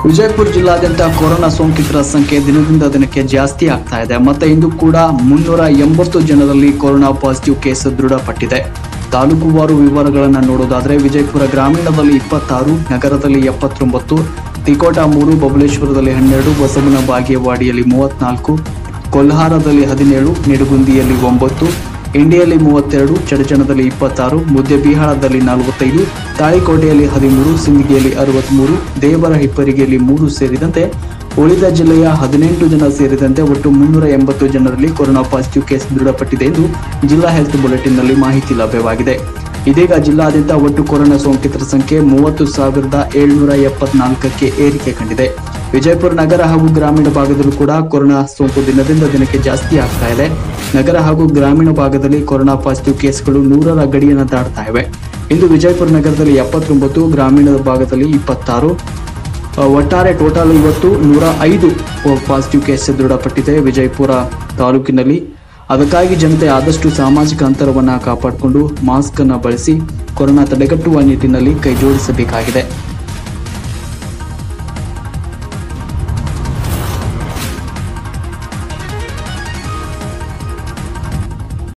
ವಿಜಯಪುರ ಜಿಲ್ಲಾದ್ಯಂತ ಕೊರೋನಾ ಸೋಂಕಿತರ ಸಂಖ್ಯೆ ದಿನದಿಂದ ದಿನಕ್ಕೆ ಜಾಸ್ತಿ ಆಗ್ತಾ ಇದೆ ಮತ್ತೆ ಇಂದು ಕೂಡ ಮುನ್ನೂರ ಎಂಬತ್ತು ಜನರಲ್ಲಿ ಕೊರೋನಾ ಪಾಸಿಟಿವ್ ಕೇಸ್ ದೃಢಪಟ್ಟಿದೆ ತಾಲೂಕುವಾರು ವಿವರಗಳನ್ನು ನೋಡೋದಾದ್ರೆ ವಿಜಯಪುರ ಗ್ರಾಮೀಣದಲ್ಲಿ ಇಪ್ಪತ್ತಾರು ನಗರದಲ್ಲಿ ಎಪ್ಪತ್ತೊಂಬತ್ತು ತಿಕೋಟ ಮೂರು ಬಬಲೇಶ್ವರದಲ್ಲಿ ಹನ್ನೆರಡು ಬಸವನ ಬಾಗೇವಾಡಿಯಲ್ಲಿ ಮೂವತ್ನಾಲ್ಕು ಕೊಲ್ಹಾರದಲ್ಲಿ ಹದಿನೇಳು ನಿಡಗುಂದಿಯಲ್ಲಿ ಒಂಬತ್ತು ಇಂಡಿಯಲ್ಲಿ ಮೂವತ್ತೆರಡು ಚಡಚಣದಲ್ಲಿ ಇಪ್ಪತ್ತಾರು ಮುದ್ದೆಬಿಹಾಳದಲ್ಲಿ ನಲವತ್ತೈದು ತಾಳಿಕೋಟೆಯಲ್ಲಿ ಹದಿಮೂರು ಸಿಂದಗಿಯಲ್ಲಿ ಅರವತ್ಮೂರು ದೇವರ ಹಿಪ್ಪರಿಗೆಯಲ್ಲಿ ಮೂರು ಸೇರಿದಂತೆ ಉಳಿದ ಜಿಲ್ಲೆಯ ಹದಿನೆಂಟು ಜನ ಸೇರಿದಂತೆ ಒಟ್ಟು ಮುನ್ನೂರ ಎಂಬತ್ತು ಜನರಲ್ಲಿ ಕೊರೋನಾ ಪಾಸಿಟಿವ್ ಕೇಸ್ ದೃಢಪಟ್ಟಿದೆ ಎಂದು ಜಿಲ್ಲಾ ಹೆಲ್ತ್ ಬುಲೆಟಿನ್ನಲ್ಲಿ ಮಾಹಿತಿ ಲಭ್ಯವಾಗಿದೆ ಇದೀಗ ಜಿಲ್ಲಾದ್ಯಂತ ಒಟ್ಟು ಕೊರೋನಾ ಸೋಂಕಿತರ ಸಂಖ್ಯೆ ಮೂವತ್ತು ಸಾವಿರದ ಏಳ್ನೂರ ಎಪ್ಪತ್ನಾಲ್ಕಕ್ಕೆ ಏರಿಕೆ ಕಂಡಿದೆ ವಿಜಯಪುರ ನಗರ ಹಾಗೂ ಗ್ರಾಮೀಣ ಭಾಗದಲ್ಲೂ ಕೂಡ ಕೊರೋನಾ ಸೋಂಕು ದಿನದಿಂದ ದಿನಕ್ಕೆ ಜಾಸ್ತಿ ಆಗ್ತಾ ಇದೆ ನಗರ ಹಾಗೂ ಗ್ರಾಮೀಣ ಭಾಗದಲ್ಲಿ ಕೊರೋನಾ ಪಾಸಿಟಿವ್ ಕೇಸ್ಗಳು ನೂರರ ಗಡಿಯನ್ನು ದಾಟ್ತಾ ಇವೆ ಇಂದು ವಿಜಯಪುರ ನಗರದಲ್ಲಿ ಎಪ್ಪತ್ತೊಂಬತ್ತು ಗ್ರಾಮೀಣ ಭಾಗದಲ್ಲಿ ಇಪ್ಪತ್ತಾರು ಆ, ಒಟ್ಟಾರೆ ಟೋಟಲ್ ಇವತ್ತು ನೂರ ಐದು ಪಾಸಿಟಿವ್ ಕೇಸ್ ದೃಢಪಟ್ಟಿದೆ ವಿಜಯಪುರ ತಾಲೂಕಿನಲ್ಲಿ ಅದಕ್ಕಾಗಿ ಜನತೆ ಆದಷ್ಟು ಸಾಮಾಜಿಕ ಅಂತರವನ್ನು ಕಾಪಾಡಿಕೊಂಡು ಮಾಸ್ಕ್ ಅನ್ನು ಬಳಸಿ ಕೊರೋನಾ ತಡೆಗಟ್ಟುವ ನಿಟ್ಟಿನಲ್ಲಿ ಕೈ ಜೋಡಿಸಬೇಕಾಗಿದೆ